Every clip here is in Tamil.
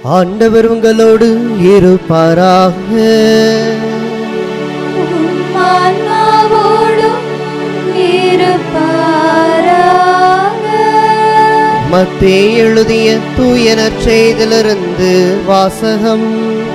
ஆண்டவர் உங்களோடு இருப்பாராக ஆன்மாவோடும் இருப்பாராக மத்தே எழுதிய தூயனர் செய்திலிருந்து வாசகம்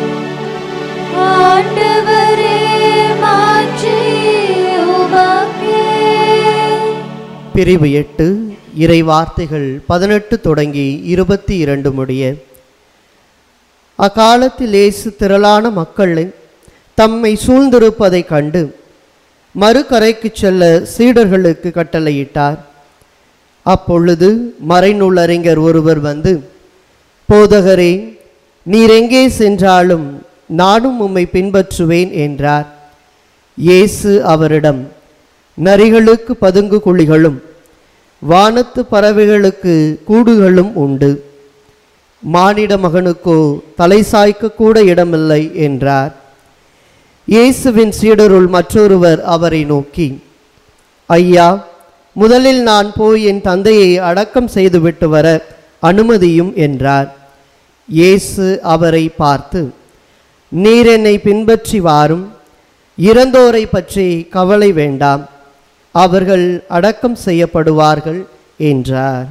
ஆண்டவரே மாற்றி உமக்கே பிரிவு எட்டு இறை வார்த்தைகள் பதினெட்டு தொடங்கி இருபத்தி இரண்டு முடிய அக்காலத்தில் இயேசு திரளான மக்களை தம்மை சூழ்ந்திருப்பதைக் கண்டு மறுகரைக்கு செல்ல சீடர்களுக்கு கட்டளையிட்டார் அப்பொழுது மறைநூலறிஞர் ஒருவர் வந்து போதகரே நீர் எங்கே சென்றாலும் நானும் உம்மை பின்பற்றுவேன் என்றார் இயேசு அவரிடம் நரிகளுக்கு பதுங்கு குழிகளும் வானத்து பறவைகளுக்கு கூடுகளும் உண்டு மானிட மகனுக்கோ தலை சாய்க்க கூட இடமில்லை என்றார் இயேசுவின் சீடருள் மற்றொருவர் அவரை நோக்கி ஐயா முதலில் நான் போய் என் தந்தையை அடக்கம் செய்துவிட்டு வர அனுமதியும் என்றார் இயேசு அவரை பார்த்து நீர் என்னை பின்பற்றி வாரும் இறந்தோரை பற்றி கவலை வேண்டாம் அவர்கள் அடக்கம் செய்யப்படுவார்கள் என்றார்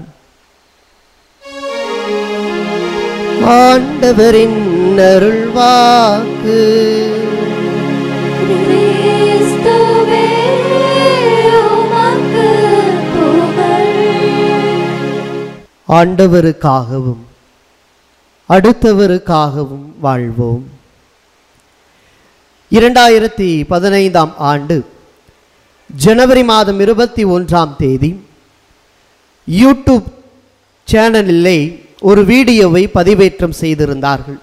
ஆண்டவரின் அருள்வாக்கு கிறிஸ்துவே உமக்கு புகழ் ஆண்டவருக்காகவும் அடுத்தவருக்காகவும் வாழ்வோம் இரண்டாயிரத்தி பதினைந்தாம் ஆண்டு ஜனவரி மாதம் இருபத்தி ஒன்றாம் தேதி யூடியூப் சேனலிலே ஒரு வீடியோவை பதிவேற்றம் செய்திருந்தார்கள்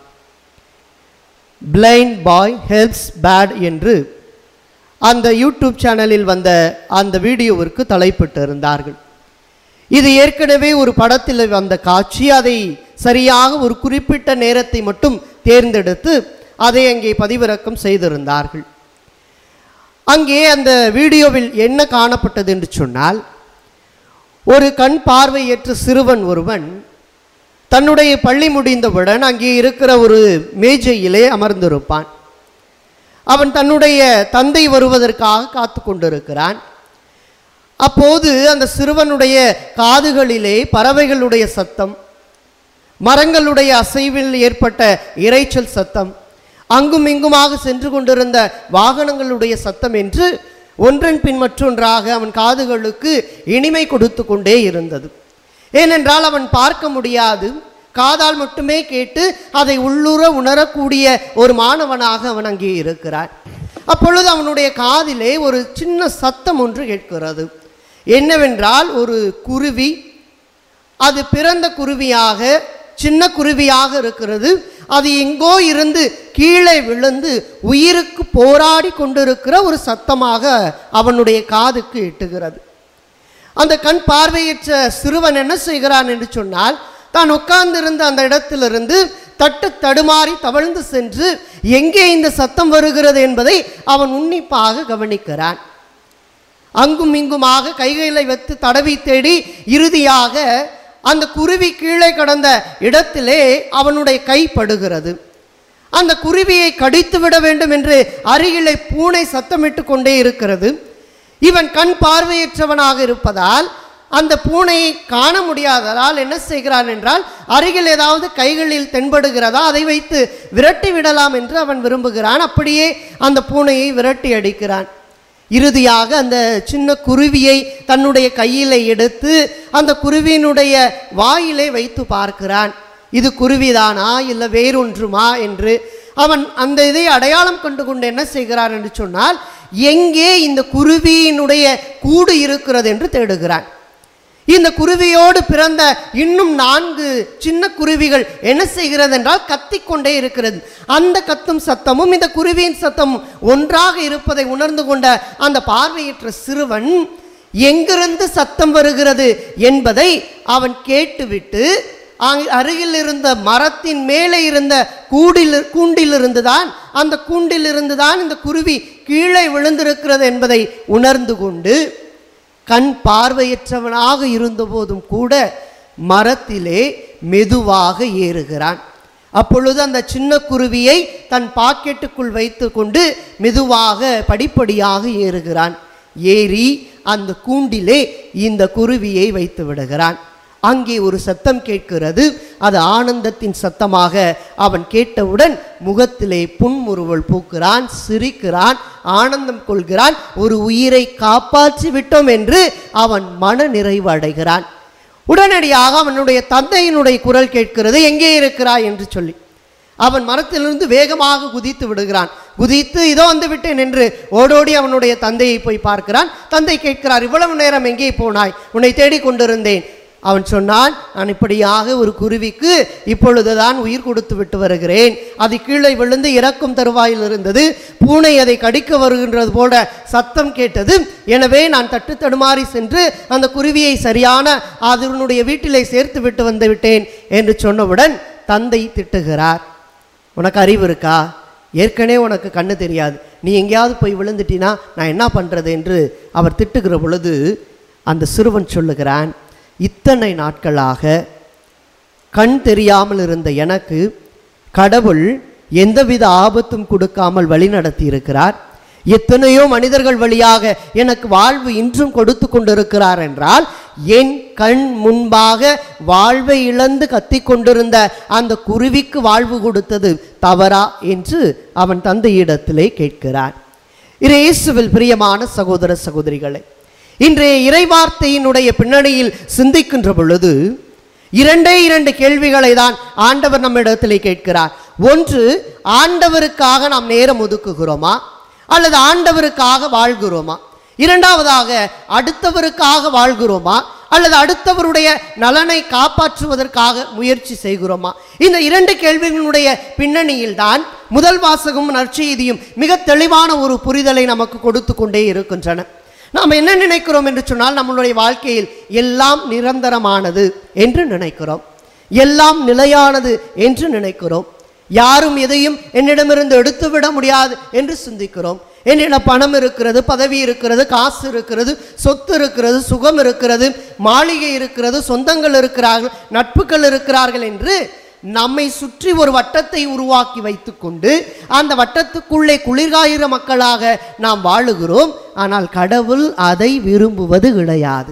பிளைண்ட் பாய் ஹெல்ப்ஸ் பேட் என்று அந்த யூடியூப் சேனலில் வந்த அந்த வீடியோவிற்கு தலைப்பிட்டு இருந்தார்கள் இது ஏற்கனவே ஒரு படத்தில் வந்த காட்சி அதை சரியாக ஒரு குறிப்பிட்ட நேரத்தை மட்டும் தேர்ந்தெடுத்து அதை அங்கே பதிவிறக்கம் செய்திருந்தார்கள் அங்கே அந்த வீடியோவில் என்ன காணப்பட்டது என்று சொன்னால் ஒரு கண் பார்வையற்ற சிறுவன் ஒருவன் தன்னுடைய பள்ளி முடிந்தவுடன் அங்கே இருக்கிற ஒரு மேஜையிலே அமர்ந்திருப்பான் அவன் தன்னுடைய தந்தை வருவதற்காக காத்து கொண்டிருக்கிறான் அப்போது அந்த சிறுவனுடைய காதுகளிலே பறவைகளுடைய சத்தம் மரங்களுடைய அசைவில் ஏற்பட்ட இரைச்சல் சத்தம் அங்கும் இங்குமாக சென்று கொண்டிருந்த வாகனங்களுடைய சத்தம் என்று ஒன்றன் பின் மற்றொன்றாக அவன் காதுகளுக்கு இனிமை கொடுத்து கொண்டே இருந்தது ஏனென்றால் அவன் பார்க்க முடியாது காதால் மட்டுமே கேட்டு அதை உள்ளுர உணரக்கூடிய ஒரு மாணவனாக அவன் அங்கே இருக்கிறான் அப்பொழுது அவனுடைய காதிலே ஒரு சின்ன சத்தம் ஒன்று கேட்கிறது என்னவென்றால் ஒரு குருவி அது பிறந்த குருவியாக சின்ன குருவியாக இருக்கிறது அது எங்கோ இருந்து கீழே விழுந்து உயிருக்கு போராடி கொண்டிருக்கிற ஒரு சத்தமாக அவனுடைய காதுக்கு எட்டுகிறது அந்த கண் பார்வையற்ற சிறுவன் என்ன செய்கிறான் என்று சொன்னால் தான் உட்கார்ந்திருந்த அந்த இடத்திலிருந்து தட்டு தடுமாறி தவழ்ந்து சென்று எங்கே இந்த சத்தம் வருகிறது என்பதை அவன் உன்னிப்பாக கவனிக்கிறான் அங்கும் இங்குமாக கைகளை வைத்து தடவி தேடி இறுதியாக அந்த குருவி கீழே கடந்த இடத்திலே அவனுடைய கை படுகிறது அந்த குருவியை கடித்து விட வேண்டும் என்று அருகிலே பூனை சத்தமிட்டு கொண்டே இருக்கிறது இவன் கண் பார்வையற்றவனாக இருப்பதால் அந்த பூனையை காண முடியாததால் என்ன செய்கிறான் என்றால் அருகில் ஏதாவது கைகளில் தென்படுகிறதா அதை வைத்து விரட்டி விடலாம் என்று அவன் விரும்புகிறான் அப்படியே அந்த பூனையை விரட்டி அடிக்கிறான் இறுதியாக அந்த சின்ன குருவியை தன்னுடைய கையிலே எடுத்து அந்த குருவியினுடைய வாயிலே வைத்து பார்க்கிறான் இது குருவிதானா இல்லை வேறொன்றுமா என்று அவன் அந்த இதை அடையாளம் கண்டு கொண்டு என்ன செய்கிறான் என்று சொன்னால் எங்கே இந்த குருவியினுடைய கூடு இருக்கிறது என்று தேடுகிறான் இந்த குருவியோடு பிறந்த இன்னும் நான்கு சின்ன குருவிகள் என்ன செய்கிறது என்றால் கத்திக்கொண்டே இருக்கிறது அந்த கத்தும் சத்தமும் இந்த குருவியின் சத்தமும் ஒன்றாக இருப்பதை உணர்ந்து கொண்ட அந்த பார்வையற்ற சிறுவன் எங்கிருந்து சத்தம் வருகிறது என்பதை அவன் கேட்டுவிட்டு அங்- அருகில் இருந்த மரத்தின் மேலே இருந்த கூடில் கூண்டிலிருந்து தான் அந்த கூண்டிலிருந்து தான் இந்த குருவி கீழே விழுந்திருக்கிறது என்பதை உணர்ந்து கொண்டு கண் பார்வையற்றவனாக இருந்தபோதும் கூட மரத்திலே மெதுவாக ஏறுகிறான் அப்பொழுது அந்த சின்ன குருவியை தன் பாக்கெட்டுக்குள் வைத்துக்கொண்டு மெதுவாக படிப்படியாக ஏறுகிறான் ஏறி அந்த கூண்டிலே இந்த குருவியை வைத்து விடுகிறான் அங்கே ஒரு சத்தம் கேட்கிறது அது ஆனந்தத்தின் சத்தமாக அவன் கேட்டவுடன் முகத்திலே புன்முறுவல் பூக்கிறான் சிரிக்கிறான் ஆனந்தம் கொள்கிறான் ஒரு உயிரை காப்பாற்றி விட்டோம் என்று அவன் மன நிறைவு அடைகிறான் உடனடியாக அவனுடைய தந்தையினுடைய குரல் கேட்கிறது எங்கே இருக்கிறாய் என்று சொல்லி அவன் மரத்திலிருந்து வேகமாக குதித்து விடுகிறான் குதித்து இதோ வந்து விட்டேன் என்று ஓடோடி அவனுடைய தந்தையை போய் பார்க்கிறான் தந்தை கேட்கிறார் இவ்வளவு நேரம் எங்கே போனாய் உன்னை தேடிக் கொண்டிருந்தேன் அவன் சொன்னான் நான் இப்படியாக ஒரு குருவிக்கு இப்பொழுதுதான் உயிர் கொடுத்து விட்டு வருகிறேன் அது கீழே விழுந்து இறக்கும் தருவாயில் இருந்தது பூனை அதை கடிக்க வருகின்றது போல சத்தம் கேட்டது எனவே நான் தட்டு தடுமாறி சென்று அந்த குருவியை சரியான அதனுடைய வீட்டிலே சேர்த்து விட்டு வந்து விட்டேன் என்று சொன்னவுடன் தந்தை திட்டுகிறார் உனக்கு அறிவு இருக்கா ஏற்கனவே உனக்கு கண்ணு தெரியாது நீ எங்கேயாவது போய் விழுந்துட்டினா நான் என்ன பண்ணுறது என்று அவர் திட்டுகிற பொழுது அந்த சிறுவன் சொல்லுகிறான் இத்தனை நாட்களாக கண் தெரியாமல் இருந்த எனக்கு கடவுள் எந்தவித ஆபத்தும் கொடுக்காமல் வழிநடத்தி இருக்கிறார் எத்தனையோ மனிதர்கள் வழியாக எனக்கு வாழ்வு இன்றும் கொடுத்து கொண்டிருக்கிறார் என்றால் என் கண் முன்பாக வாழ்வை இழந்து கத்திக் கொண்டிருந்த அந்த குருவிக்கு வாழ்வு கொடுத்தது தவறா என்று அவன் தந்தையிடத்திலே கேட்கிறான் இயேசுவில் பிரியமான சகோதர சகோதரிகளே இன்றைய இறைவார்த்தையினுடைய பின்னணியில் சிந்திக்கின்ற பொழுது இரண்டே இரண்டு கேள்விகளை தான் ஆண்டவர் நம்மிடத்திலே கேட்கிறார் ஒன்று ஆண்டவருக்காக நாம் நேரம் ஒதுக்குகிறோமா அல்லது ஆண்டவருக்காக வாழ்கிறோமா இரண்டாவதாக அடுத்தவருக்காக வாழ்கிறோமா அல்லது அடுத்தவருடைய நலனை காப்பாற்றுவதற்காக முயற்சி செய்கிறோமா இந்த இரண்டு கேள்விகளுடைய பின்னணியில் தான் முதல் வாசகமும் நற்செய்தியும் மிக தெளிவான ஒரு புரிதலை நமக்கு கொடுத்து கொண்டே இருக்கின்றன நாம் என்ன நினைக்கிறோம் என்று சொன்னால் நம்மளுடைய வாழ்க்கையில் எல்லாம் நிரந்தரமானது என்று நினைக்கிறோம் எல்லாம் நிலையானது என்று நினைக்கிறோம் யாரும் எதையும் என்னிடமிருந்து எடுத்துவிட முடியாது என்று சிந்திக்கிறோம் என்னிடம் பணம் இருக்கிறது பதவி இருக்கிறது காசு இருக்கிறது சொத்து இருக்கிறது சுகம் இருக்கிறது மாளிகை இருக்கிறது சொந்தங்கள் இருக்கிறார்கள் நட்புகள் இருக்கிறார்கள் என்று நம்மை சுற்றி ஒரு வட்டத்தை உருவாக்கி வைத்துக்கொண்டு அந்த வட்டத்துக்குள்ளே குளிர்காயிற மக்களாக நாம் வாழுகிறோம் ஆனால் கடவுள் அதை விரும்புவது கிடையாது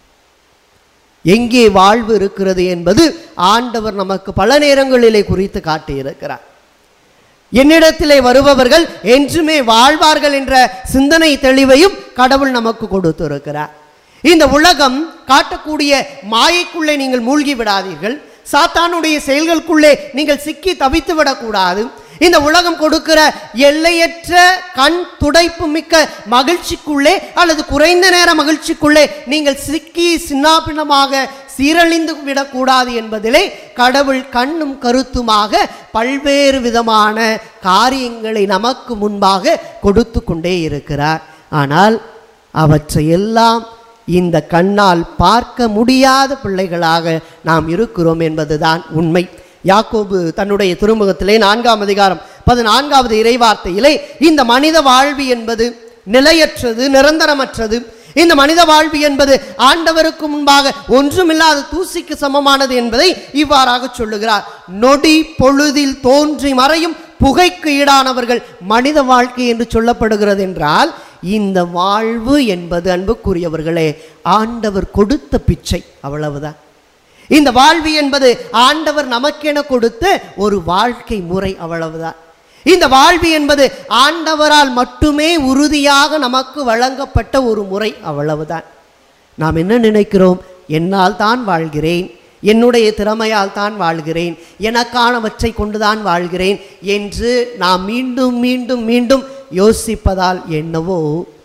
எங்கே வாழ்வு இருக்கிறது என்பது ஆண்டவர் நமக்கு பல நேரங்களிலே குறித்து காட்டியிருக்கிறார் என்னிடத்திலே வருபவர்கள் என்றுமே வாழ்வார்கள் என்ற சிந்தனை தெளிவையும் கடவுள் நமக்கு கொடுத்திருக்கிறார் இந்த உலகம் காட்டக்கூடிய மாயைக்குள்ளே நீங்கள் மூழ்கி விடாதீர்கள் சாத்தானுடைய செயல்களுக்குள்ளே நீங்கள் சிக்கி தவித்து விடக்கூடாது இந்த உலகம் கொடுக்கிற எல்லையற்ற கண் துடைப்பு மிக்க மகிழ்ச்சிக்குள்ளே அல்லது குறைந்த நேர மகிழ்ச்சிக்குள்ளே நீங்கள் சிக்கி சின்னாபின்னமாக சீரழிந்து விடக்கூடாது என்பதிலே கடவுள் கண்ணும் கருத்துமாக பல்வேறு விதமான காரியங்களை நமக்கு முன்பாக கொடுத்து கொண்டே இருக்கிறார் ஆனால் அவற்றையெல்லாம் இந்த கண்ணால் பார்க்க முடியாத பிள்ளைகளாக நாம் இருக்கிறோம் என்பதுதான் உண்மை யாக்கோபு தன்னுடைய திருமுகத்திலே நான்காம் அதிகாரம் பதினான்காவது இறைவார்த்தையிலே இந்த மனித வாழ்வு என்பது நிலையற்றது நிரந்தரமற்றது இந்த மனித வாழ்வு என்பது ஆண்டவருக்கு முன்பாக ஒன்றுமில்லாத தூசிக்கு சமமானது என்பதை இவ்வாறாக சொல்லுகிறார் நொடி பொழுதில் தோன்றி மறையும் புகைக்கு ஈடானவர்கள் மனித வாழ்க்கை என்று சொல்லப்படுகிறது என்றால் இந்த வாழ்வு என்பது அன்புக்குரியவர்களே ஆண்டவர் கொடுத்த பிச்சை அவ்வளவுதான் இந்த வாழ்வு என்பது ஆண்டவர் நமக்கென கொடுத்த ஒரு வாழ்க்கை முறை அவ்வளவுதான் இந்த வாழ்வு என்பது ஆண்டவரால் மட்டுமே உறுதியாக நமக்கு வழங்கப்பட்ட ஒரு முறை அவ்வளவுதான் நாம் என்ன நினைக்கிறோம் என்னால் தான் வாழ்கிறேன் என்னுடைய திறமையால் தான் வாழ்கிறேன் எனக்கானவற்றை கொண்டுதான் வாழ்கிறேன் என்று நாம் மீண்டும் மீண்டும் மீண்டும் யோசிப்பதால் என்னவோ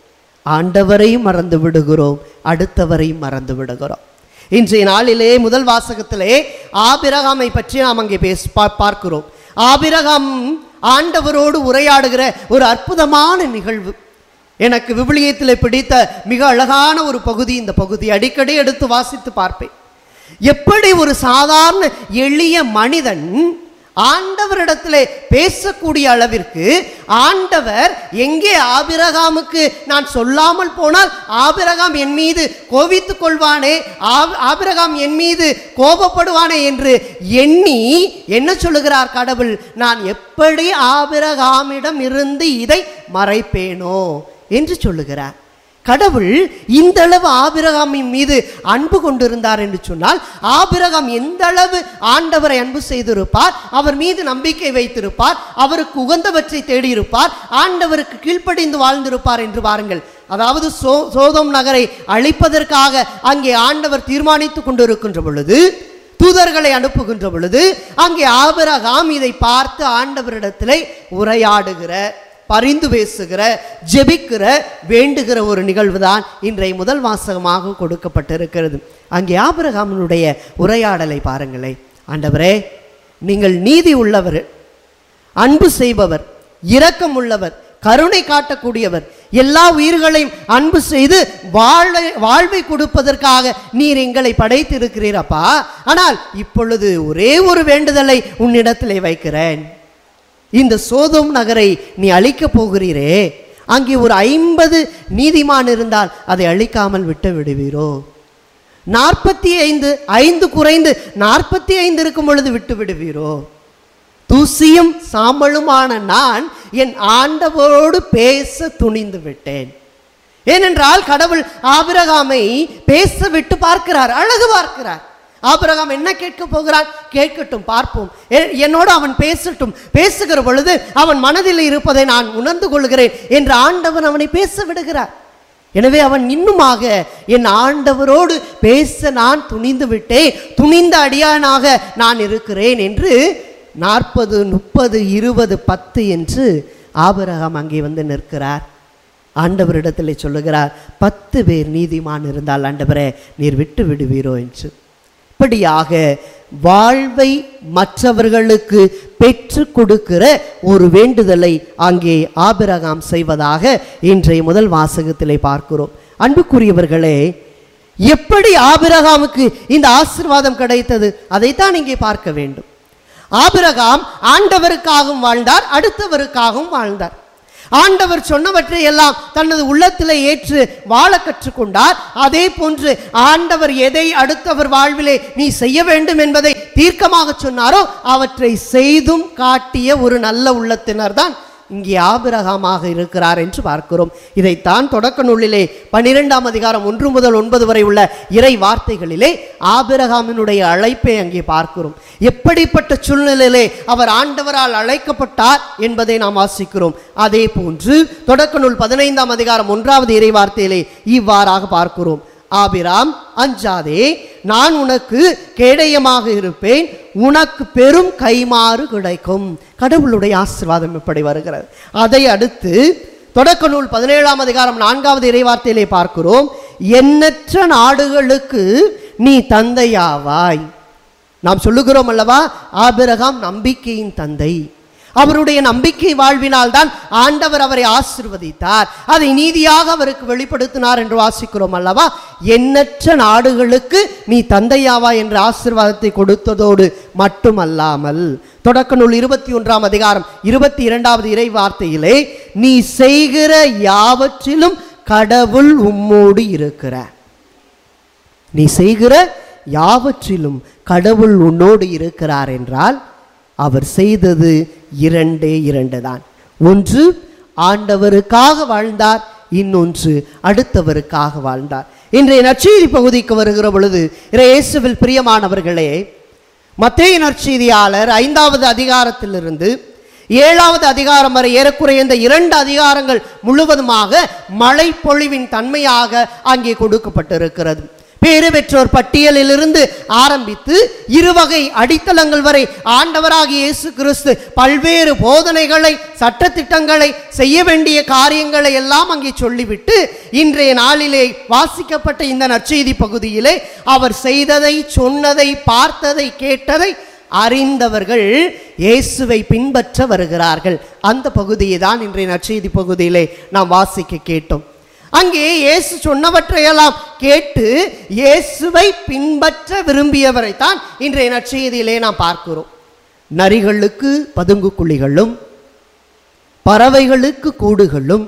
ஆண்டவரையும் மறந்து விடுகிறோம் அடுத்தவரையும் மறந்து விடுகிறோம் இன்றைய நாளிலே முதல் வாசகத்திலே ஆபிரகாமை பற்றி நாம் அங்கே பேச பா- பார்க்கிறோம் ஆபிரகாம் ஆண்டவரோடு உரையாடுகிற ஒரு அற்புதமான நிகழ்வு எனக்கு விவிலியத்தில் பிடித்த மிக அழகான ஒரு பகுதி இந்த பகுதி அடிக்கடி எடுத்து வாசித்து பார்ப்பேன் எப்படி ஒரு சாதாரண எளிய மனிதன் ஆண்டவரிடத்திலே பேசக்கூடிய அளவிற்கு ஆண்டவர் எங்கே ஆபிரகாமுக்கு நான் சொல்லாமல் போனால் ஆபிரகாம் என் மீது கோபித்துக் கொள்வானே ஆப்- ஆபிரகாம் என் மீது கோபப்படுவானே என்று எண்ணி என்ன சொல்லுகிறார் கடவுள் நான் எப்படி ஆபிரகாமிடம் இருந்து இதை மறைப்பேனோ என்று சொல்லுகிறார் கடவுள் இந்த அளவு ஆபிரகாமின் மீது அன்பு கொண்டிருந்தார் என்று சொன்னால் ஆபிரகாம் எந்த அளவு ஆண்டவரை அன்பு செய்திருப்பார் அவர் மீது நம்பிக்கை வைத்திருப்பார் அவருக்கு உகந்தவற்றை தேடியிருப்பார் ஆண்டவருக்கு கீழ்ப்படிந்து வாழ்ந்திருப்பார் என்று பாருங்கள் அதாவது சோ சோதோம் நகரை அழிப்பதற்காக அங்கே ஆண்டவர் தீர்மானித்துக் கொண்டிருக்கின்ற பொழுது தூதர்களை அனுப்புகின்ற பொழுது அங்கே ஆபிரகாம் இதை பார்த்து ஆண்டவரிடத்திலே உரையாடுகிற பரிந்து பேசுகிற ஜெபிக்கிற வேண்டுகிற ஒரு நிகழ்வு தான் இன்றைய முதல் வாசகமாக கொடுக்கப்பட்டிருக்கிறது அங்கே ஆபிரகாமனுடைய உரையாடலை பாருங்களேன் ஆண்டவரே நீங்கள் நீதி உள்ளவர் அன்பு செய்பவர் இரக்கம் உள்ளவர் கருணை காட்டக்கூடியவர் எல்லா உயிர்களையும் அன்பு செய்து வாழ வாழ்வை கொடுப்பதற்காக நீர் எங்களை படைத்திருக்கிறீரப்பா ஆனால் இப்பொழுது ஒரே ஒரு வேண்டுதலை உன்னிடத்திலே வைக்கிறேன் இந்த சோதோம் நகரை நீ அழிக்கப் போகிறீரே அங்கே ஒரு ஐம்பது நீதிமான் இருந்தால் அதை அழிக்காமல் விட்டு விடுவீரோ நாற்பத்தி ஐந்து ஐந்து குறைந்து நாற்பத்தி ஐந்து இருக்கும் பொழுது விட்டு விடுவீரோ தூசியும் சாம்பலுமான நான் என் ஆண்டவரோடு பேச துணிந்து விட்டேன் ஏனென்றால் கடவுள் ஆபிரகாமை பேச விட்டு பார்க்கிறார் அழகு பார்க்கிறார் ஆபிரகாம் என்ன கேட்க போகிறான் கேட்கட்டும் பார்ப்போம் எ- என்னோடு அவன் பேசட்டும் பேசுகிற பொழுது அவன் மனதில் இருப்பதை நான் உணர்ந்து கொள்கிறேன் என்று ஆண்டவன் அவனை பேச விடுகிறார் எனவே அவன் இன்னுமாக என் ஆண்டவரோடு பேச நான் துணிந்து விட்டேன் துணிந்த அடியானாக நான் இருக்கிறேன் என்று நாற்பது முப்பது இருபது பத்து என்று ஆபிரகாம் அங்கே வந்து நிற்கிறார் ஆண்டவரிடத்தில் சொல்லுகிறார் பத்து பேர் நீதிமான் இருந்தால் ஆண்டவரே நீர் விட்டு விடுவீரோ என்று இப்படியாக வாழ்வை மற்றவர்களுக்கு பெற்று கொடுக்கிற ஒரு வேண்டுதலை அங்கே ஆபிரகாம் செய்வதாக இன்றைய முதல் வாசகத்திலே பார்க்கிறோம் அன்புக்குரியவர்களே எப்படி ஆபிரகாமுக்கு இந்த ஆசீர்வாதம் கிடைத்தது அதைத்தான் இங்கே பார்க்க வேண்டும் ஆபிரகாம் ஆண்டவருக்காகவும் வாழ்ந்தார் அடுத்தவருக்காகவும் வாழ்ந்தார் ஆண்டவர் சொன்னவற்றை எல்லாம் தனது உள்ளத்திலே ஏற்று வாழ கற்றுக்கொண்டார் அதே போன்று ஆண்டவர் எதை அடுத்தவர் வாழ்விலே நீ செய்ய வேண்டும் என்பதை தீர்க்கமாக சொன்னாரோ அவற்றை செய்தும் காட்டிய ஒரு நல்ல உள்ளத்தினர் தான் இங்கே ஆபிரகாமாக இருக்கிறார் என்று பார்க்கிறோம் இதைத்தான் தொடக்க நூலிலே பன்னிரெண்டாம் அதிகாரம் ஒன்று முதல் ஒன்பது வரை உள்ள இறை வார்த்தைகளிலே ஆபிரகாமினுடைய அழைப்பை அங்கே பார்க்கிறோம் எப்படிப்பட்ட சூழ்நிலையிலே அவர் ஆண்டவரால் அழைக்கப்பட்டார் என்பதை நாம் வாசிக்கிறோம் அதே போன்று தொடக்க நூல் பதினைந்தாம் அதிகாரம் ஒன்றாவது இறை வார்த்தையிலே இவ்வாறாக பார்க்கிறோம் ஆபிராம் அஞ்சாதே நான் உனக்கு கேடயமாக இருப்பேன் உனக்கு பெரும் கைமாறு கிடைக்கும் கடவுளுடைய ஆசீர்வாதம் இப்படி வருகிறது அதை அடுத்து தொடக்க நூல் பதினேழாம் அதிகாரம் நான்காவது இறைவார்த்தையிலே பார்க்கிறோம் எண்ணற்ற நாடுகளுக்கு நீ தந்தையாவாய் நாம் சொல்லுகிறோம் அல்லவா ஆபிரகாம் நம்பிக்கையின் தந்தை அவருடைய நம்பிக்கை வாழ்வினால் தான் ஆண்டவர் அவரை ஆசிர்வதித்தார் அதை நீதியாக அவருக்கு வெளிப்படுத்தினார் என்று வாசிக்கிறோம் அல்லவா எண்ணற்ற நாடுகளுக்கு நீ தந்தையாவா என்ற ஆசீர்வாதத்தை கொடுத்ததோடு மட்டுமல்லாமல் தொடக்க நூல் இருபத்தி ஒன்றாம் அதிகாரம் இருபத்தி இரண்டாவது இறை வார்த்தையிலே நீ செய்கிற யாவற்றிலும் கடவுள் உம்மோடு இருக்கிறார் நீ செய்கிற யாவற்றிலும் கடவுள் உன்னோடு இருக்கிறார் என்றால் அவர் செய்தது இரண்டே இரண்டு தான் ஒன்று ஆண்டவருக்காக வாழ்ந்தார் இன்னொன்று அடுத்தவருக்காக வாழ்ந்தார் இன்றைய நற்செய்தி பகுதிக்கு வருகிற பொழுது இயேசுவில் பிரியமானவர்களே மத்தேய நற்செய்தியாளர் ஐந்தாவது அதிகாரத்திலிருந்து ஏழாவது அதிகாரம் வரை ஏறக்குறைய இந்த இரண்டு அதிகாரங்கள் முழுவதுமாக மழை பொழிவின் தன்மையாக அங்கே கொடுக்கப்பட்டிருக்கிறது பேறு பெற்றோர் பட்டியலிலிருந்து ஆரம்பித்து இருவகை அடித்தளங்கள் வரை ஆண்டவராகிய இயேசு கிறிஸ்து பல்வேறு போதனைகளை சட்டத்திட்டங்களை செய்ய வேண்டிய காரியங்களை எல்லாம் அங்கே சொல்லிவிட்டு இன்றைய நாளிலே வாசிக்கப்பட்ட இந்த நற்செய்தி பகுதியிலே அவர் செய்ததை சொன்னதை பார்த்ததை கேட்டதை அறிந்தவர்கள் இயேசுவை பின்பற்ற வருகிறார்கள் அந்த பகுதியை தான் இன்றைய நற்செய்தி பகுதியிலே நாம் வாசிக்க கேட்டோம் அங்கே இயேசு சொன்னவற்றையெல்லாம் கேட்டு இயேசுவை பின்பற்ற விரும்பியவரை தான் இன்றைய நற்செய்தியிலே நாம் பார்க்கிறோம் நரிகளுக்கு பதுங்கு குழிகளும் பறவைகளுக்கு கூடுகளும்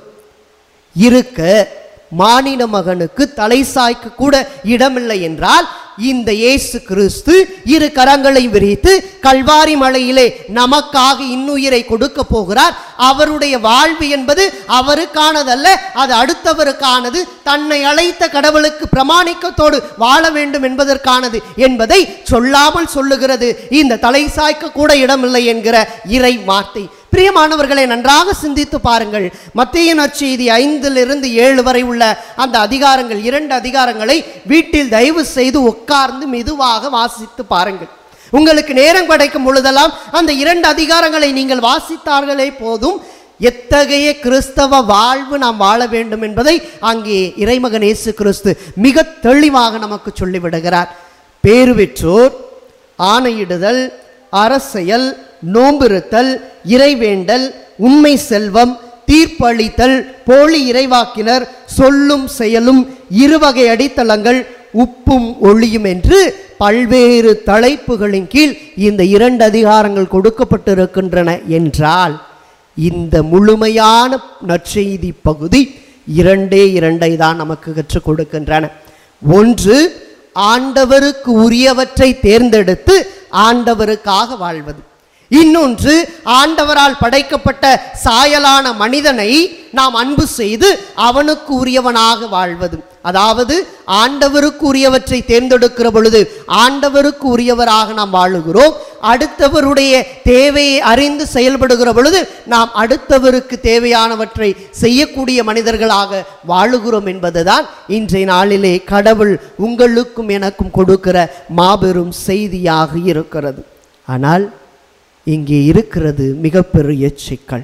இருக்க மானிட மகனுக்கு தலை சாய்க்க கூட இடமில்லை என்றால் இந்த இயேசு கிறிஸ்து இரு கரங்களை விரித்து கல்வாரி மலையிலே நமக்காக இன்னுயிரை கொடுக்க போகிறார் அவருடைய வாழ்வு என்பது அவருக்கானதல்ல அது அடுத்தவருக்கானது தன்னை அழைத்த கடவுளுக்கு பிரமாணிக்கத்தோடு வாழ வேண்டும் என்பதற்கானது என்பதை சொல்லாமல் சொல்லுகிறது இந்த தலை சாய்க்க கூட இடமில்லை என்கிற இறை வார்த்தை பிரியமானவர்களை நன்றாக சிந்தித்து பாருங்கள் மத்திய நற்செய்தி ஐந்திலிருந்து ஏழு வரை உள்ள அந்த அதிகாரங்கள் இரண்டு அதிகாரங்களை வீட்டில் தயவு செய்து உட்கார்ந்து மெதுவாக வாசித்து பாருங்கள் உங்களுக்கு நேரம் கிடைக்கும் பொழுதெல்லாம் அந்த இரண்டு அதிகாரங்களை நீங்கள் வாசித்தார்களே போதும் எத்தகைய கிறிஸ்தவ வாழ்வு நாம் வாழ வேண்டும் என்பதை அங்கே இறைமகன் இயேசு கிறிஸ்து மிக தெளிவாக நமக்கு சொல்லிவிடுகிறார் பேறு பெற்றோர் ஆணையிடுதல் அரசெயல் நோம்பிருத்தல் இறைவேண்டல் உண்மை செல்வம் தீர்ப்பளித்தல் போலி இறைவாக்கினர் சொல்லும் செயலும் இருவகை அடித்தளங்கள் உப்பும் ஒளியும் என்று பல்வேறு தலைப்புகளின் கீழ் இந்த இரண்டு அதிகாரங்கள் கொடுக்கப்பட்டிருக்கின்றன என்றால் இந்த முழுமையான நற்செய்தி பகுதி இரண்டே இரண்டை தான் நமக்கு கற்றுக் கொடுக்கின்றன ஒன்று ஆண்டவருக்கு உரியவற்றை தேர்ந்தெடுத்து ஆண்டவருக்காக வாழ்வது இன்னொன்று ஆண்டவரால் படைக்கப்பட்ட சாயலான மனிதனை நாம் அன்பு செய்து அவனுக்கு உரியவனாக வாழ்வது அதாவது ஆண்டவருக்கு உரியவற்றை தேர்ந்தெடுக்கிற பொழுது ஆண்டவருக்கு உரியவராக நாம் வாழுகிறோம் அடுத்தவருடைய தேவையை அறிந்து செயல்படுகிற பொழுது நாம் அடுத்தவருக்கு தேவையானவற்றை செய்யக்கூடிய மனிதர்களாக வாழுகிறோம் என்பதுதான் இன்றைய நாளிலே கடவுள் உங்களுக்கும் எனக்கும் கொடுக்கிற மாபெரும் செய்தியாக இருக்கிறது ஆனால் இங்கே இருக்கிறது மிகப்பெரிய சிக்கல்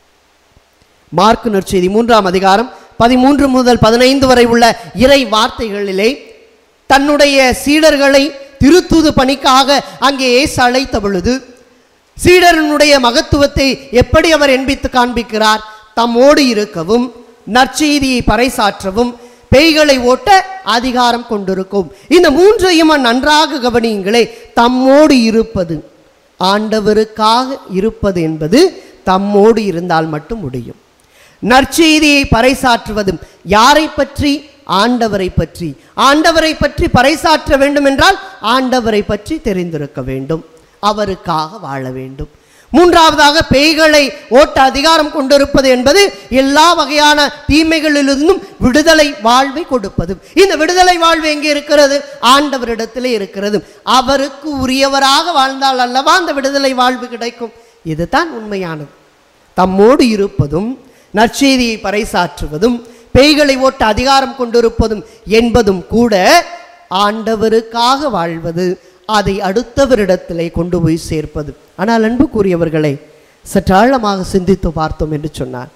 மார்க்கு நற்செய்தி மூன்றாம் அதிகாரம் பதிமூன்று முதல் பதினைந்து வரை உள்ள இறை வார்த்தைகளிலே தன்னுடைய சீடர்களை திருத்தூது பணிக்காக அங்கே இயேசு அழைத்த பொழுது சீடரனுடைய மகத்துவத்தை எப்படி அவர் என்பித்து காண்பிக்கிறார் தம்மோடு இருக்கவும் நற்செய்தியை பறைசாற்றவும் பேய்களை ஓட்ட அதிகாரம் கொண்டிருக்கும் இந்த மூன்றையும் நன்றாக கவனியுங்களே தம்மோடு இருப்பது ஆண்டவருக்காக இருப்பது என்பது தம்மோடு இருந்தால் மட்டும் முடியும் நற்செய்தியை பறைசாற்றுவதும் யாரை பற்றி ஆண்டவரை பற்றி ஆண்டவரை பற்றி பறைசாற்ற வேண்டும் என்றால் ஆண்டவரை பற்றி தெரிந்திருக்க வேண்டும் அவருக்காக வாழ வேண்டும் மூன்றாவதாக பேய்களை ஓட்ட அதிகாரம் கொண்டிருப்பது என்பது எல்லா வகையான தீமைகளிலிருந்தும் விடுதலை வாழ்வை கொடுப்பது இந்த விடுதலை வாழ்வு எங்கே இருக்கிறது ஆண்டவரிடத்திலே இருக்கிறது அவருக்கு உரியவராக வாழ்ந்தால் அல்லவா அந்த விடுதலை வாழ்வு கிடைக்கும் இதுதான் உண்மையானது தம்மோடு இருப்பதும் நற்செய்தியை பறைசாற்றுவதும் பேய்களை ஓட்ட அதிகாரம் கொண்டிருப்பதும் என்பதும் கூட ஆண்டவருக்காக வாழ்வது அதை அடுத்தவரிடத்திலே கொண்டு போய் சேர்ப்பது ஆனால் அன்புக்குரியவர்களை சற்றாழமாக சிந்தித்து பார்த்தோம் என்று சொன்னார்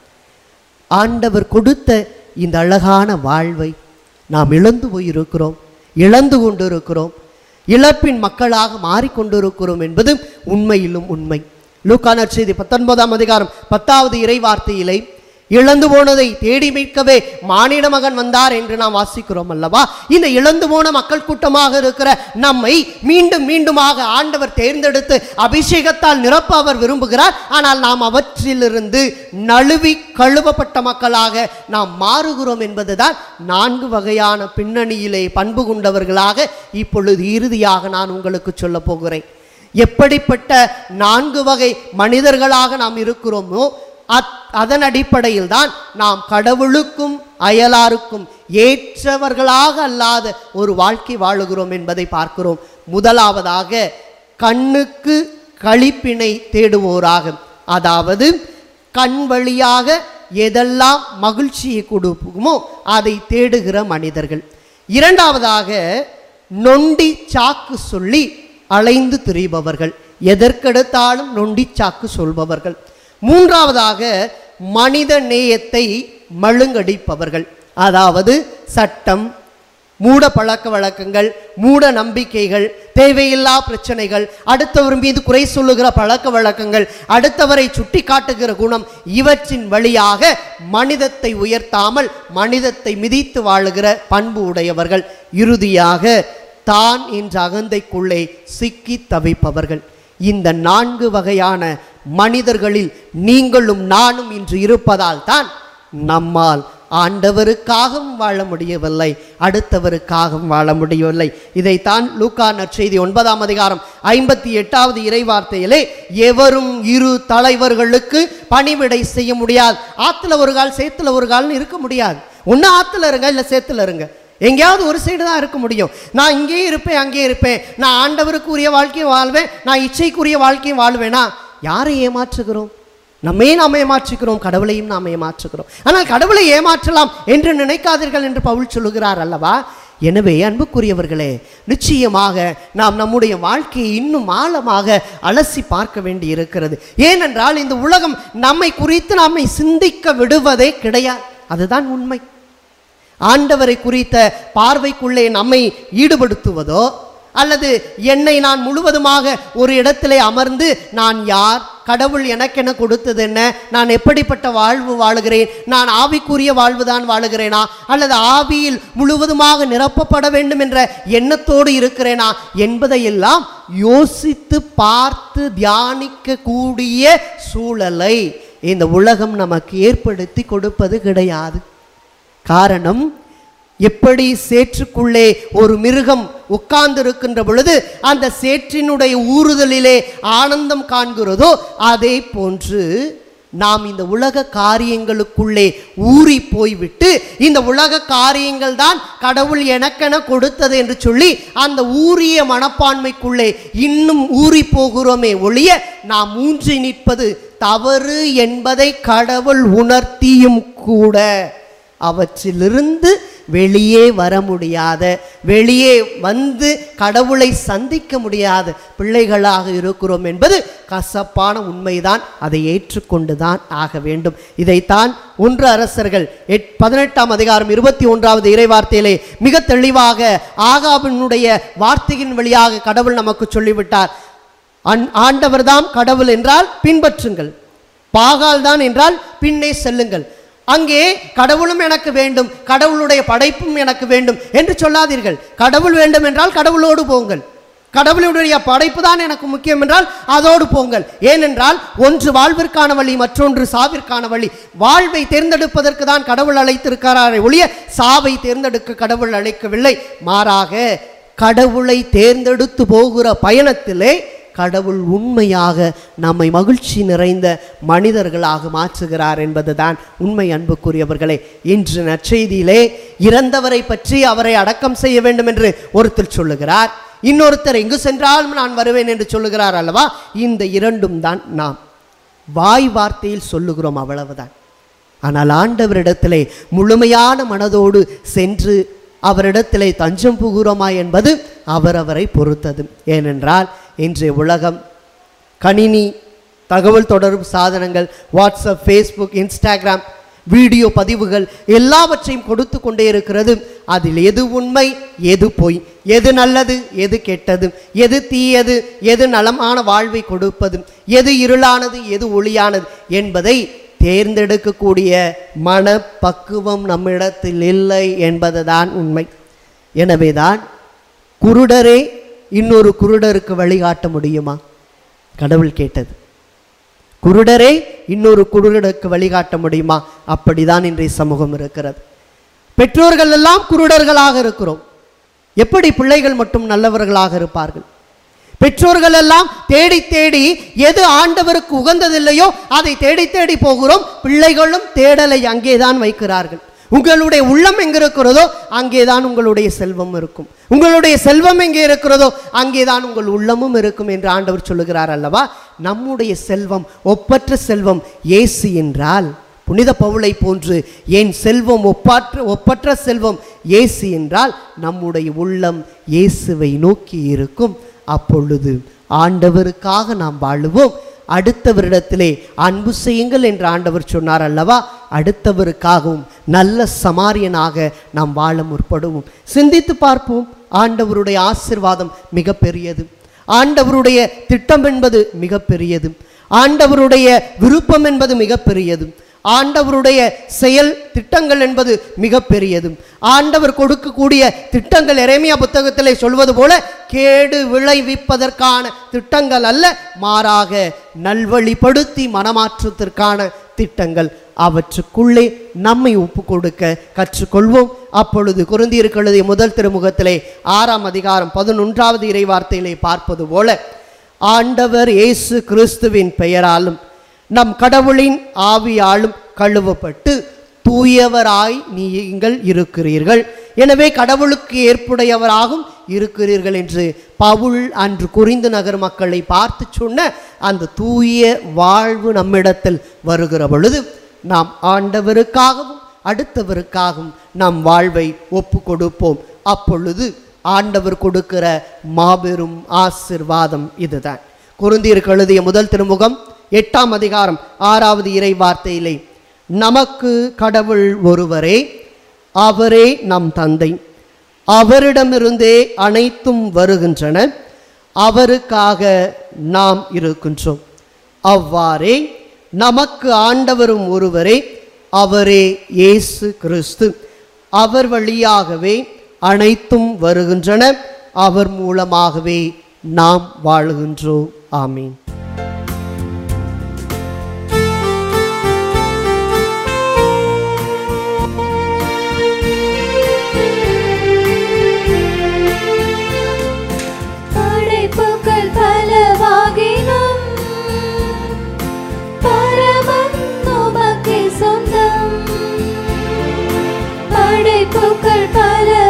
ஆண்டவர் கொடுத்த இந்த அழகான வாழ்வை நாம் இழந்து போயிருக்கிறோம் இழந்து கொண்டிருக்கிறோம் இழப்பின் மக்களாக மாறிக்கொண்டிருக்கிறோம் என்பது உண்மையிலும் உண்மை லூக்கான செய்தி பத்தொன்பதாம் அதிகாரம் பத்தாவது இறை வார்த்தையிலே இழந்து போனதை தேடி மீட்கவே மானிட மகன் வந்தார் என்று நாம் வாசிக்கிறோம் அல்லவா இந்த இழந்து போன மக்கள் கூட்டமாக இருக்கிற நம்மை மீண்டும் மீண்டுமாக ஆண்டவர் தேர்ந்தெடுத்து அபிஷேகத்தால் நிரப்ப அவர் விரும்புகிறார் ஆனால் நாம் அவற்றிலிருந்து நழுவி கழுவப்பட்ட மக்களாக நாம் மாறுகிறோம் என்பதுதான் நான்கு வகையான பின்னணியிலே பண்பு கொண்டவர்களாக இப்பொழுது இறுதியாக நான் உங்களுக்கு சொல்ல போகிறேன் எப்படிப்பட்ட நான்கு வகை மனிதர்களாக நாம் இருக்கிறோமோ அத் அதன் அடிப்படையில் தான் நாம் கடவுளுக்கும் அயலாருக்கும் ஏற்றவர்களாக அல்லாத ஒரு வாழ்க்கை வாழுகிறோம் என்பதை பார்க்கிறோம் முதலாவதாக கண்ணுக்கு களிப்பினை தேடுவோராக அதாவது கண் வழியாக எதெல்லாம் மகிழ்ச்சியை கொடுக்குமோ அதை தேடுகிற மனிதர்கள் இரண்டாவதாக நொண்டி சாக்கு சொல்லி அலைந்து திரிபவர்கள் எதற்கெடுத்தாலும் நொண்டி சாக்கு சொல்பவர்கள் மூன்றாவதாக மனித நேயத்தை மழுங்கடிப்பவர்கள் அதாவது சட்டம் மூட பழக்க வழக்கங்கள் மூட நம்பிக்கைகள் தேவையில்லா பிரச்சனைகள் அடுத்தவர் மீது குறை சொல்லுகிற பழக்க வழக்கங்கள் அடுத்தவரை சுட்டி காட்டுகிற குணம் இவற்றின் வழியாக மனிதத்தை உயர்த்தாமல் மனிதத்தை மிதித்து வாழுகிற பண்பு உடையவர்கள் இறுதியாக தான் என்ற அகந்தைக்குள்ளே சிக்கி தவிப்பவர்கள் இந்த நான்கு வகையான மனிதர்களில் நீங்களும் நானும் இன்று இருப்பதால் தான் நம்மால் ஆண்டவருக்காகவும் வாழ முடியவில்லை அடுத்தவருக்காகவும் வாழ முடியவில்லை இதைத்தான் லூக்கா நற்செய்தி ஒன்பதாம் அதிகாரம் ஐம்பத்தி எட்டாவது இறைவார்த்தையிலே எவரும் இரு தலைவர்களுக்கு பணிவிடை செய்ய முடியாது ஆத்துல ஒரு கால் சேத்துல ஒரு கால்னு இருக்க முடியாது ஒன்று ஆத்துல இருங்க இல்லை சேத்துல இருங்க எங்கேயாவது ஒரு சைடு தான் இருக்க முடியும் நான் இங்கேயே இருப்பேன் அங்கேயே இருப்பேன் நான் ஆண்டவருக்குரிய வாழ்க்கையும் வாழ்வேன் நான் இச்சைக்குரிய வாழ்க்கையும் வாழ்வேனா யாரை ஏமாற்றுகிறோம் நம்மே நாம் ஏமாற்றுகிறோம் கடவுளையும் நாம் ஏமாற்றுகிறோம் ஆனால் கடவுளை ஏமாற்றலாம் என்று நினைக்காதீர்கள் என்று பவுல் சொல்லுகிறார் அல்லவா எனவே அன்புக்குரியவர்களே நிச்சயமாக நாம் நம்முடைய வாழ்க்கையை இன்னும் ஆழமாக அலசி பார்க்க வேண்டி இருக்கிறது ஏனென்றால் இந்த உலகம் நம்மை குறித்து நம்மை சிந்திக்க விடுவதே கிடையாது அதுதான் உண்மை ஆண்டவரை குறித்த பார்வைக்குள்ளே நம்மை ஈடுபடுத்துவதோ அல்லது என்னை நான் முழுவதுமாக ஒரு இடத்திலே அமர்ந்து நான் யார் கடவுள் எனக்கென கொடுத்தது என்ன நான் எப்படிப்பட்ட வாழ்வு வாழுகிறேன் நான் ஆவிக்குரிய வாழ்வுதான் வாழுகிறேனா அல்லது ஆவியில் முழுவதுமாக நிரப்பப்பட வேண்டும் என்ற எண்ணத்தோடு இருக்கிறேனா என்பதையெல்லாம் யோசித்து பார்த்து தியானிக்க கூடிய சூழலை இந்த உலகம் நமக்கு ஏற்படுத்தி கொடுப்பது கிடையாது காரணம் எப்படி சேற்றுக்குள்ளே ஒரு மிருகம் உட்கார்ந்து இருக்கின்ற பொழுது அந்த சேற்றினுடைய ஊறுதலிலே ஆனந்தம் காண்கிறதோ அதே போன்று நாம் இந்த உலக காரியங்களுக்குள்ளே ஊறி போய்விட்டு இந்த உலக காரியங்கள் தான் கடவுள் எனக்கென கொடுத்தது என்று சொல்லி அந்த ஊறிய மனப்பான்மைக்குள்ளே இன்னும் ஊறி போகிறோமே ஒழிய நாம் ஊன்றி நிற்பது தவறு என்பதை கடவுள் உணர்த்தியும் கூட அவற்றிலிருந்து வெளியே வர முடியாத வெளியே வந்து கடவுளை சந்திக்க முடியாத பிள்ளைகளாக இருக்கிறோம் என்பது கசப்பான உண்மைதான் அதை ஏற்றுக்கொண்டுதான் ஆக வேண்டும் இதைத்தான் ஒன்று அரசர்கள் எட் பதினெட்டாம் அதிகாரம் இருபத்தி ஒன்றாவது இறைவார்த்தையிலே மிக தெளிவாக ஆகாபினுடைய வார்த்தையின் வழியாக கடவுள் நமக்கு சொல்லிவிட்டார் அன் ஆண்டவர்தாம் கடவுள் என்றால் பின்பற்றுங்கள் பாகால் தான் என்றால் பின்னே செல்லுங்கள் அங்கே கடவுளும் எனக்கு வேண்டும் கடவுளுடைய படைப்பும் எனக்கு வேண்டும் என்று சொல்லாதீர்கள் கடவுள் வேண்டும் என்றால் கடவுளோடு போங்கள் கடவுளுடைய படைப்பு தான் எனக்கு முக்கியம் என்றால் அதோடு போங்கள் ஏனென்றால் ஒன்று வாழ்விற்கான வழி மற்றொன்று சாவிற்கான வழி வாழ்வை தேர்ந்தெடுப்பதற்கு தான் கடவுள் அழைத்திருக்கிறாரே ஒழிய சாவை தேர்ந்தெடுக்க கடவுள் அழைக்கவில்லை மாறாக கடவுளை தேர்ந்தெடுத்து போகிற பயணத்திலே கடவுள் உண்மையாக நம்மை மகிழ்ச்சி நிறைந்த மனிதர்களாக மாற்றுகிறார் என்பதுதான் உண்மை அன்புக்குரியவர்களே இன்று நற்செய்தியிலே இறந்தவரை பற்றி அவரை அடக்கம் செய்ய வேண்டும் என்று ஒருத்தர் சொல்லுகிறார் இன்னொருத்தர் எங்கு சென்றாலும் நான் வருவேன் என்று சொல்லுகிறார் அல்லவா இந்த இரண்டும் தான் நாம் வாய் வார்த்தையில் சொல்லுகிறோம் அவ்வளவுதான் ஆனால் ஆண்டவரிடத்திலே முழுமையான மனதோடு சென்று அவரிடத்திலே தஞ்சம் புகுகிறோமா என்பது அவரவரை பொறுத்தது ஏனென்றால் இன்றைய உலகம் கணினி தகவல் தொடர்பு சாதனங்கள் வாட்ஸ்அப் ஃபேஸ்புக் இன்ஸ்டாகிராம் வீடியோ பதிவுகள் எல்லாவற்றையும் கொடுத்து கொண்டே இருக்கிறது அதில் எது உண்மை எது பொய் எது நல்லது எது கெட்டது எது தீயது எது நலமான வாழ்வை கொடுப்பது எது இருளானது எது ஒளியானது என்பதை தேர்ந்தெடுக்கக்கூடிய மனப்பக்குவம் நம்மிடத்தில் இல்லை என்பதுதான் உண்மை எனவேதான் குருடரே இன்னொரு குருடருக்கு வழிகாட்ட முடியுமா கடவுள் கேட்டது குருடரே இன்னொரு குருடருக்கு வழிகாட்ட முடியுமா அப்படிதான் இன்றைய சமூகம் இருக்கிறது பெற்றோர்கள் எல்லாம் குருடர்களாக இருக்கிறோம் எப்படி பிள்ளைகள் மட்டும் நல்லவர்களாக இருப்பார்கள் பெற்றோர்கள் எல்லாம் தேடி தேடி எது ஆண்டவருக்கு உகந்ததில்லையோ அதை தேடி தேடி போகிறோம் பிள்ளைகளும் தேடலை அங்கேதான் வைக்கிறார்கள் உங்களுடைய உள்ளம் எங்க இருக்கிறதோ அங்கேதான் உங்களுடைய செல்வம் இருக்கும் உங்களுடைய செல்வம் எங்கே இருக்கிறதோ அங்கேதான் உங்கள் உள்ளமும் இருக்கும் என்று ஆண்டவர் சொல்லுகிறார் அல்லவா நம்முடைய செல்வம் ஒப்பற்ற செல்வம் இயேசு என்றால் புனித பவுளை போன்று என் செல்வம் ஒப்பாற்ற ஒப்பற்ற செல்வம் இயேசு என்றால் நம்முடைய உள்ளம் இயேசுவை நோக்கி இருக்கும் அப்பொழுது ஆண்டவருக்காக நாம் வாழுவோம் அடுத்தவரிடத்திலே அன்பு செய்யுங்கள் என்று ஆண்டவர் சொன்னார் அல்லவா அடுத்தவருக்காகவும் நல்ல சமாரியனாக நாம் வாழ முற்படுவோம் சிந்தித்து பார்ப்போம் ஆண்டவருடைய ஆசிர்வாதம் மிக பெரியது ஆண்டவருடைய திட்டம் என்பது மிக பெரியது ஆண்டவருடைய விருப்பம் என்பது மிக பெரியது ஆண்டவருடைய செயல் திட்டங்கள் என்பது மிக பெரியது ஆண்டவர் கொடுக்கக்கூடிய திட்டங்கள் எரேமியா புத்தகத்திலே சொல்வது போல கேடு விளைவிப்பதற்கான திட்டங்கள் அல்ல மாறாக நல்வழிப்படுத்தி மனமாற்றத்திற்கான திட்டங்கள் அவற்றுக்குள்ளே நம்மை ஒப்பு கொடுக்க கற்றுக்கொள்வோம் அப்பொழுது குருந்தியருக்கு எழுதிய முதல் திருமுகத்திலே ஆறாம் அதிகாரம் பதினொன்றாவது இறைவார்த்தையிலே பார்ப்பது போல ஆண்டவர் இயேசு கிறிஸ்துவின் பெயராலும் நம் கடவுளின் ஆவியாலும் கழுவப்பட்டு தூயவராய் நீங்கள் இருக்கிறீர்கள் எனவே கடவுளுக்கு ஏற்புடையவராகவும் இருக்கிறீர்கள் என்று பவுல் அன்று குறிந்து நகர் மக்களை பார்த்து சொன்ன அந்த தூய வாழ்வு நம்மிடத்தில் வருகிற பொழுது நாம் ஆண்டவருக்காகவும் அடுத்தவருக்காகவும் நம் வாழ்வை ஒப்பு கொடுப்போம் அப்பொழுது ஆண்டவர் கொடுக்கிற மாபெரும் ஆசிர்வாதம் இதுதான் குருந்தியருக்கு எழுதிய முதல் திருமுகம் எட்டாம் அதிகாரம் ஆறாவது இறை வார்த்தையிலே நமக்கு கடவுள் ஒருவரே அவரே நம் தந்தை அவரிடமிருந்தே அனைத்தும் வருகின்றன அவருக்காக நாம் இருக்கின்றோம் அவ்வாறே நமக்கு ஆண்டவரும் ஒருவரே அவரே இயேசு கிறிஸ்து அவர் வழியாகவே அனைத்தும் வருகின்றன அவர் மூலமாகவே நாம் வாழுகின்றோம் ஆமீன்